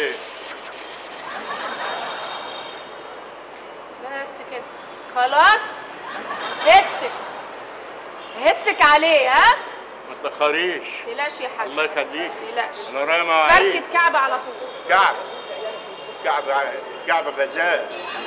ايه بس كده خلاص هسك هسك عليه ها ما تاخريش تقلقش يا حاج الله يخليك تقلقش انا ورايا مواعيد فركة كعب على طول كعب كعب كعب غزال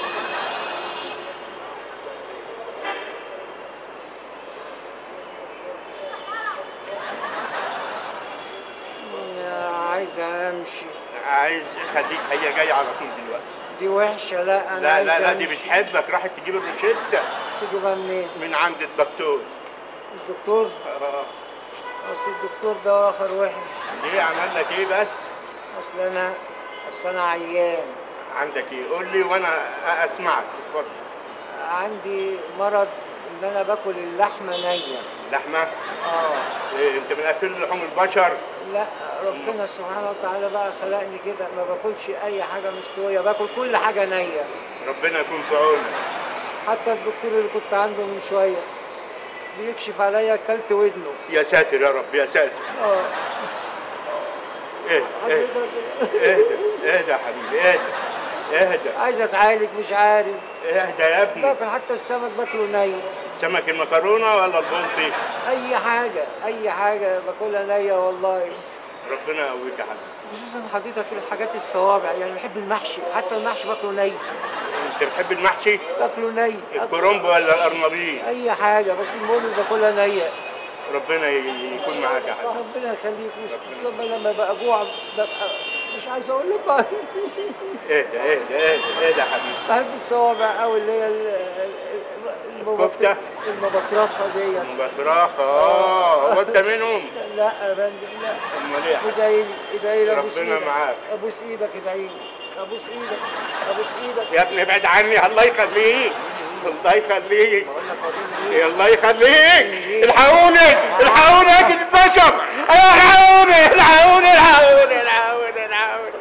عايز امشي عايز خليك هي جايه على طول دلوقتي دي وحشه لا انا لا عايز لا لا دي أمشي. بتحبك راحت تجيب الروشته تجيبها منين من عند الدكتور الدكتور آه. اصل الدكتور ده اخر وحش ليه عمل لك ايه بس اصل انا اصل انا عيان عندك ايه قول لي وانا اسمعك اتفضل عندي مرض ان انا باكل اللحمه نيه لحمه اه إيه انت من اكل لحوم البشر لا ربنا سبحانه وتعالى بقى خلقني كده ما باكلش اي حاجه مستويه باكل كل حاجه نيه ربنا يكون في عونك حتى الدكتور اللي كنت عنده من شويه بيكشف عليا اكلت ودنه يا ساتر يا رب يا ساتر اه اهدى اهدى حضرتك اهدى اهدى يا حبيبي اهدى اهدى عايز اتعالج مش عارف اهدى يا ابني باكل حتى السمك باكله ني سمك المكرونه ولا البلطي اي حاجه اي حاجه باكلها نيه والله ربنا يقويك يا حبيبي خصوصا حضرتك الحاجات الصوابع يعني بحب المحشي حتى المحشي باكله ني انت بتحب المحشي باكله ني الكرنب ولا القرنبيط اي حاجه بس المهم باكلها نيه ربنا ي- يكون معاك يا حبيبي ربنا يخليك خصوصا لما ببقى جوع ببقى مش عايز اقول لك بقى اهدى اهدى اهدى اهدى يا حبيبي بحب الصوابع قوي اللي هي ال- ال- الكفتة؟ المبطرخه ديت بطراخه اه هو انت منهم لا يا فندم لا امال ايه يا حبيبي ادعي لي ادعي لي ابوس ربنا ايدك معاك. ابوس ايدك ادعي لي ابوس ايدك ابوس ايدك يا ابني ابعد عني الله يخليك الله يخليك بقول لك وريني ايه يا الله يخليك الحقوني الحقوني يا اكل البشر الحقوني الحقوني الحقوني الحقوني الحقوني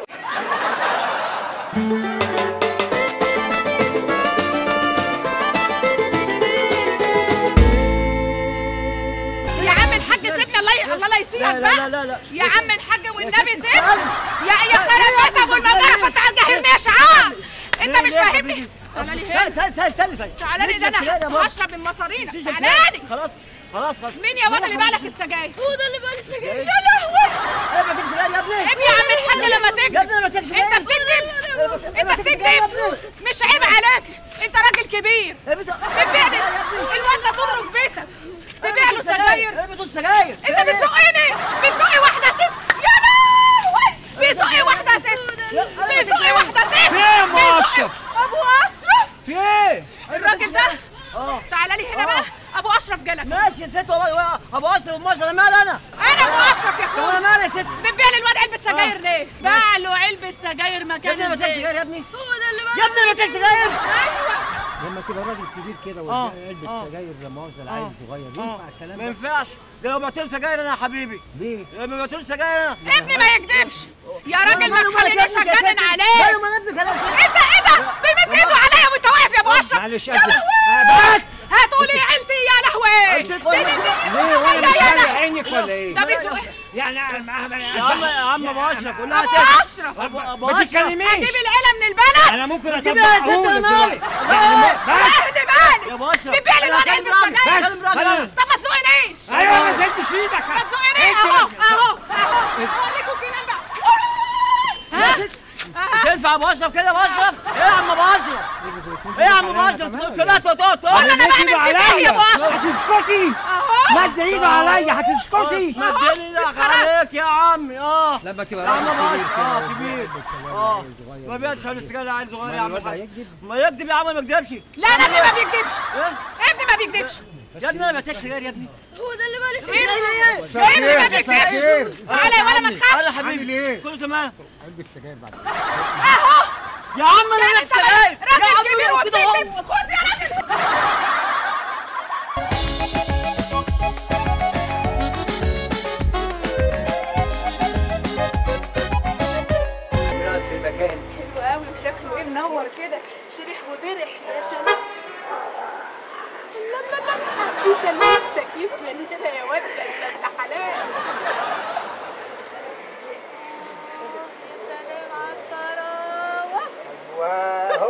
يا عم الحاج سيبني الله ي... الله لا يسيبك لا بقى لا لا لا يا عم الحاج والنبي سيبني يا يا خرب بيت ابو المدرسه فتح الجحيم يا شعار انت مش فاهمني تعالى لي هنا استنى استنى استنى طيب تعالى لي ده انا هشرب من مصارينا تعالى لي خلاص خلاص خلاص مين يا واد اللي باع لك السجاير هو ده اللي باع لي السجاير يا لهوي ايه ما تكسب يا ابني عيب يا عم الحاج لما يا تكذب ابني لما تكسب انت بتكذب انت بتكذب مش عيب عليك انت راجل كبير بتبيع لي الواد ده طول ركبتك تبيع له سجاير ايه بتقول سجاير انت بتزقني بتزقي واحده ست يا لهوي بيزقي واحده ست بيزقي واحده ست في ايه يا ام بيزقي- اشرف؟ ابو اشرف في ايه الراجل ده اه تعالى لي هنا بقى ابو اشرف جالك ماشي يا ست والله ابو اشرف ام اشرف انا مال انا انا ابو اشرف يا طب انا اخويا مال يا ست بتبيع لي الواد علبه سجاير ليه باع له علبه سجاير يا مكان ابني ما تكسب الزيت سجاير يا ابني هو ده اللي يا ابني ما تكسب سجاير ايوه لما تبقى راجل كبير كده آه، وتبيع علبة آه. سجاير لا مؤاخذة العيل صغير ينفع الكلام ما ده؟ ينفعش ده لو بعت له سجاير انا يا حبيبي ليه؟ لما بعت له سجاير انا ابني ما يكذبش يا راجل ما ماله مالك يا تخلينيش ابني يا اتجنن ست؟ عليك ماله مال ابنك انا ايه ده ايه ده بيمد ايده عليا وانت واقف يا ابو اشرف معلش يا أسف. لهوي هاتوا لي عيلتي يا لهوي عيلتك ولا- بيمد ليه ايده وانا مش عليا فارق انا عينك ولا ايه؟ ده بيزق يعني أنا- يا عم يا عم ابو اشرف قول لها ابو تكسب. اشرف ابو ابو ما اشرف تتكلميش اجيب العيله من البلد انا ممكن جيب يا ست اطبقهولك مالي دلوقتي. يعني ما- بس اهل بالي يا ابو اشرف بتبيع لي أنا الواد هكلم علبه راجل. سجاير هكلم راجل أنا- أنا. طب ما تزقنيش ايوه ما نزلتش ايدك ما تزقنيش اهو اهو اهو اوريكم كده بقى ها ها تنفع ابو اشرف كده يا ابو اشرف ايه يا عم ابو اشرف ايه يا عم ابو اشرف قلت لها تقعد تقعد ولا انا بعمل ايده فيك ايه يا ابو عليا اشرف هتسكتي اهو مد ايده عليا هتسكتي مد ايدك عليك يا عمي اه لما تبقى يا عم راجل ابو كبير اشرف كده اه وتبيع كبير علبة سجاير اه ما بيعتش على السجاير عيل صغير يا عم الواد الحاج هيكذب؟ ما يكذب يا عم ما يكذبش لا انا ابني ما بيكذبش إيه؟ ابني ما بيكذبش يا ابني انا محتاج سجاير يا ابني هو ده اللي بالي ابني ما بيكذبش تعالى يا ولا ما تعالى تخافش يا حبيبي كله تمام علبة سجاير بعد اهو يا عم انا يعني محتاج انت سجاير يا راجل عم كبير روح كده وبتكذب اهو خد يا راجل قاعد في المكان حلو قوي وشكله ايه منور كده شريح وبرح يا سلام لا لا لا في سلام تكييف مليانه يا واد ده انت ابن حلال يا سلام على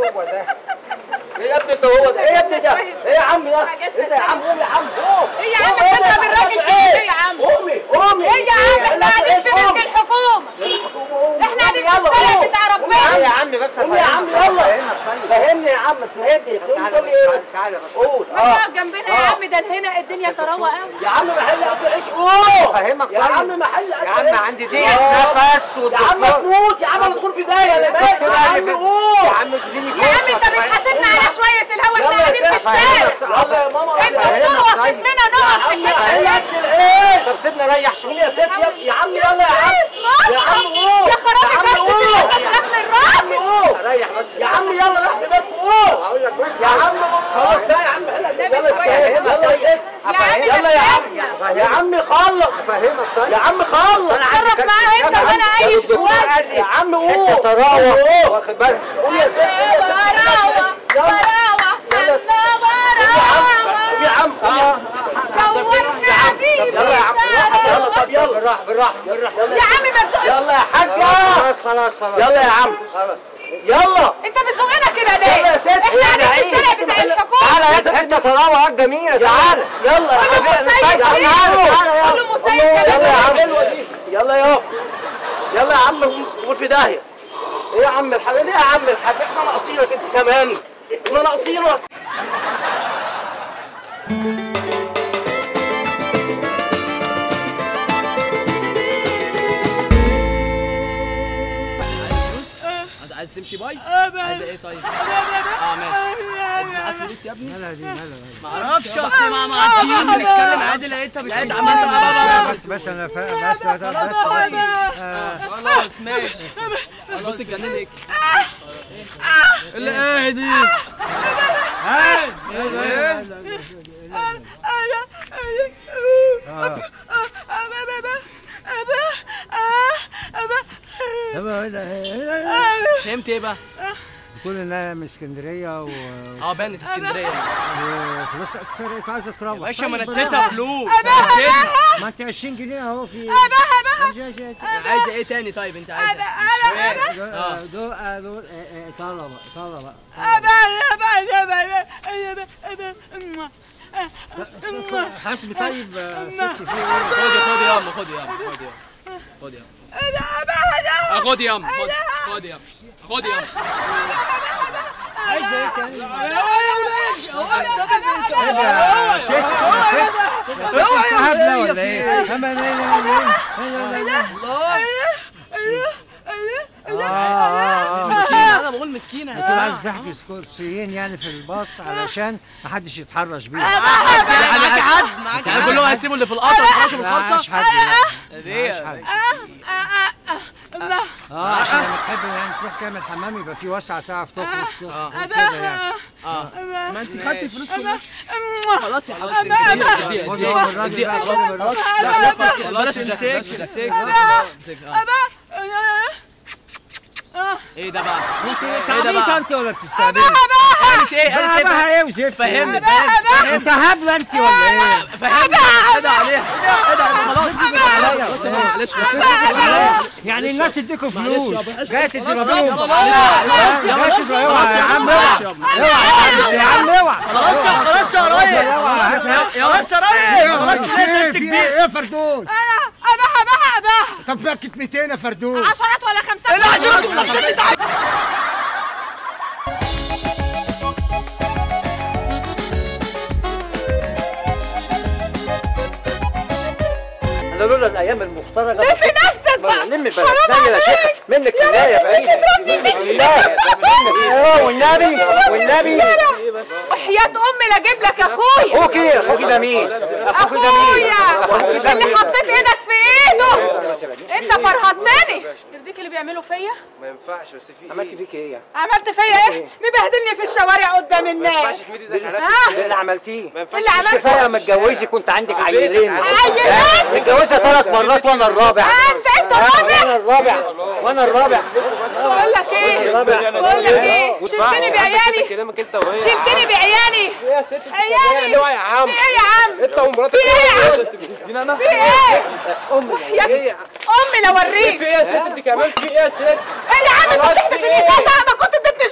هو ده ايه يا ابني انت هو ده ايه يا ابني ده ايه يا عم ده حاجات انت يا عم قوم يا عم قوم ايه يا عم تضرب الراجل كده ليه يا عم قومي قومي ايه يا عم احنا قاعدين في بنك الحكومه احنا قاعدين في الشارع بتاع ربنا يا عم بس قوم يا عم يلا فهمني يا عم فهمني تقوم تقول لي ايه بس تعالى بس قول ما اه تقعد جنبنا يا عم ده هنا الدنيا تروى قوي يا عم محل اكل عيش قول فهمك يا طيب. عم محل اكل يا عم عيش. عندي ضيق آه. نفس يا عم والدكتور تموت يا عم هتدخل في داهيه انا مالك يا عم يا قول عم اديني يا عم فرصة انت بتحاسبنا على شويه الهوا احنا يلا يا قاعدين في سيدي، الشارع يلا يا ماما انت يلا. بتقول وصف لنا نقعد في يا عم حته محل اكل العيش طب سيبنا نريح قوم شوية يا ست يلا يا عم يلا يا عم يا عم قول يا خرابي يا عم كرشه قول النفس اكل الراجل قول ريح بس يا عم يلا راح في بيتك قول هقول لك بس يا عم خلاص ده يا عم حلك ده يلا مش يا شوية. ست يلا يا ست يا عم يلا يا عم نفسنا. يا عم خلص افهمك طيب يا عم خلص اتصرف معاه انت وانا عايش شويه يا عم انت قول تراوح واخد بالك قول يا ست قول يا ست براوة يلا براوة يلا. براوة يا عم قول يا جوال حبيبي يلا يا عم بالراحه يلا طب يلا بالراحة بالراحة بالراحة يا عم ما تزقش يلا يا حاجه خلاص خلاص خلاص يلا يا عم خلاص يلا انت بتزقنا كده ليه؟ يلا يا ست احنا قاعدين في عيش. الشارع بتاع الحكومة تعالى يا ست انت تراوح جميلة تعالى يلا قول له مسيب تعالى ليه؟ تعالى قول له مسيب يلا يا عم كده يلا يا يلا يا عم قول في داهيه ايه يا عم الحاج ليه يا عم الحاج احنا ناقصينك انت كمان احنا ناقصينك انت عايز تمشي باي؟ عايز ايه طيب؟ اه ماشي معاك فلوس يا ابني؟ مالها دي مالها ما اعرفش اصل ما معديين بنتكلم عادي لقيتها بتعد عمال بابا بس بس انا فاهم بس بس خلاص بس طيب. آه. خلاص ماشي بص اتجننت اللي ايه دي؟ آه. فهمت ايه بقى؟ بتقول انها من اسكندريه و اه بانت اسكندريه وفلوس اتسرقت عايزه تروح باشا ما طيب، انا اديتها فلوس أنا اديتها. ما انت 20 جنيه اهو في عايزه ايه تاني طيب انت عايزه؟ مش فاهم. اه دول دول دول آه، آه، طلبه طلبه حسبي طيب آه، ست في ايه خدي خدي يا ام خدي يا ام خدي يا ام خدي يا ام آه، خدي يا ام خدي خدي يا ام خدي يا ام عايزه ايه تاني هبله ولا ايه؟ أما لا- لا- لا- لا- لا- لا. اه اه اه مسكينه انا بقول مسكينه دول عايز تحجز كرسيين يعني في الباص علشان محدش يتحرش بيهم معاك حد معاك يعني كلهم هيسيبوا اللي في القطر يخرجوا لا عاش بالخلصه حد لا. دي عاش حد اه عشان لما تحب يعني تروح تعمل حمام يبقى في وسعه تعرف تخرج تخرج كده يعني اه ما انت خدتي الفلوس كلها خلاص يا حبيبتي اديها خد اديها هو الراجل اديها بقى، خد خلاص الراجل. بلاش امسك امسك ايه ده بقى؟ ايه ده عبيطه بقى؟ انت ولا بتستهبلي؟ قالت ايه؟ قالت ايه؟ بقى ايه وزفت فهمني انت هبله انت ولا ايه؟ فهمني ايه عليها ايه ده خلاص خلاص معلش يعني الناس يديكوا فلوس جاي تضربوهم خلاص جاي تضربوهم يا عم اوعى اوعى يا عم اوعى خلاص يا خلاص يا ريس خلاص يا ريس خلاص في ايه في ايه ايه يا فردوس اباها اباها اباها طب فيها كلمتين يا فردوس عشرات ولا خمسات انا لولا الايام المفترجه لم نفسك بقى لم بالك لا يا شيخ منك كفايه بعيد منك لله اه والنبي والنبي وحياة امي لا اجيب لك اخويا اخوكي اخوكي ده مين؟ اخوكي ده مين؟ اخويا اللي حطيت ايدك في ايده انت فرهطتني يرضيك اللي بيعملوا فيا ما ينفعش بس في عملت فيك ايه؟ عملت فيا ايه مبهدلني في الشوارع قدام الناس ها ده اللي عملتيه اللي عملته كفايه ما اتجوزي كنت عندك عيلين عيلين متجوزه ثلاث مرات وانا الرابع انت انت رابع وانا الرابع وانا الرابع بقول لك ايه بقول لك ايه شلتني بعيالي كلامك انت وهي شلتني بعيالي يا ست عيالي يا عم في ايه يا عم انت ومراتك في ايه يا عم دي انا في ايه امي يا امي لو اوريك في ايه يا ست انت كمان في ايه يا ست ايه يا عم كنت في الازازه ما كنت اديتني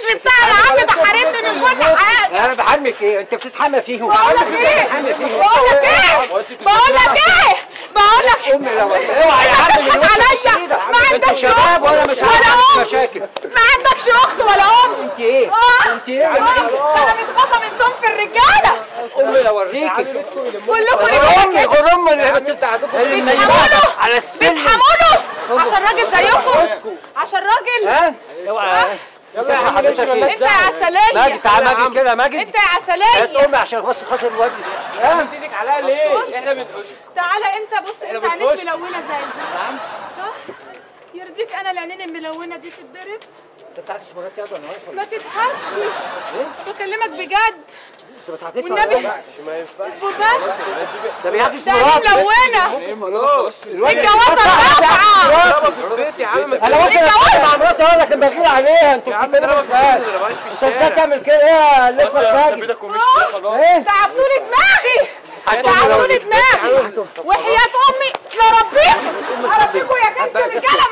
المجرم بتاع يا عم ده حاربني من كل حاجه انا بحرمك ايه انت بتتحمى فيهم بقول لك ايه بتتحمى فيهم بقول لك ايه بقول لك ايه بقول لك امي لو اوعى يا عم من بتضحك عليا ما انت عندكش شباب أخت ولا مش ولا عندك ام مشاكل ما عندكش اخت ولا ام انت ايه آه. انت ايه آه. انا متغاظه من صنف الرجاله امي لو اوريكي كلكم امي رجاله غير امي اللي بتتعبكم بتحملوا على السن بتحملوا عشان راجل زيكم عشان راجل ها اوعى يلا يا عم حضرتك ايه انت يا عسليه ماجد تعال ماجد كده ماجد انت يا هات عسليه امي عشان بس خاطر الواد ها ايدك عليها ليه؟ احنا بنخش تعالى انت بص انت عينيك بنخش. ملونه زي نعم صح يرضيك انا العينين الملونه دي تتضرب انت بتعكس مراتي يا انا واقف ما تضحكش بكلمك بجد انت بتعكس والنبي اصبر بس ده بيعكس ده عينين مراتي ملونه الجوازه الرابعه البيت يا عم انا واقف الجوازة. مع مراتي اقول لك بغير عليها انتوا بتتكلموا ازاي انت ازاي تعمل كده ايه اللي اسمك ماجد ايه تعبتولي دماغي تعبتولي دماغي وحياة امي لربيكم لربيكم يا كنز رجاله